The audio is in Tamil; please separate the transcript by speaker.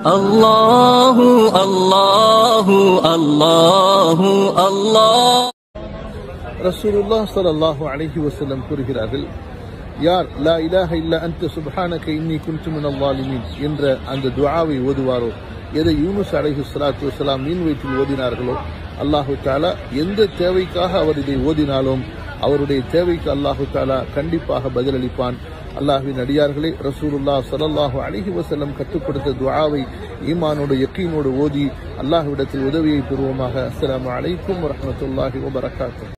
Speaker 1: الله الله الله الله
Speaker 2: ரசூலுல்லா ஸல்லல்லாஹு அலைஹி வஸல்லம் கூறுகிறார்கள் யார் லா இலாஹ இல்ல அன்த சுப்ஹானக இன்னி குன்து மினல் ஸாலிமீன் என்ற அந்த துஆவை ஓதுவாரோ எதை யூனுஸ் அலைஹி ஸலாத்து வஸலாம் மீன் வயிற்றில் ஓதினார்களோ அல்லாஹு தஆலா எந்த தேவைக்காக அவர் இதை ஓதினாலும் அவருடைய தேவைக்கு அல்லாஹு தஆலா கண்டிப்பாக பதிலளிப்பான் அல்லாஹ்வின் அடியார்களே ரசூலுல்லாஹ் ஸல்லல்லாஹு அலைஹி வஸல்லம் கற்றுக் கொடுத்த துஆவை ஈமானோடு யக்கீனோடு ஓதி அல்லாஹ்விடத்தில் உதவியை பெறுவோமாக அஸ்ஸலாமு அலைக்கும் வரஹ்மத்துல்லாஹி வபரகாத்துஹு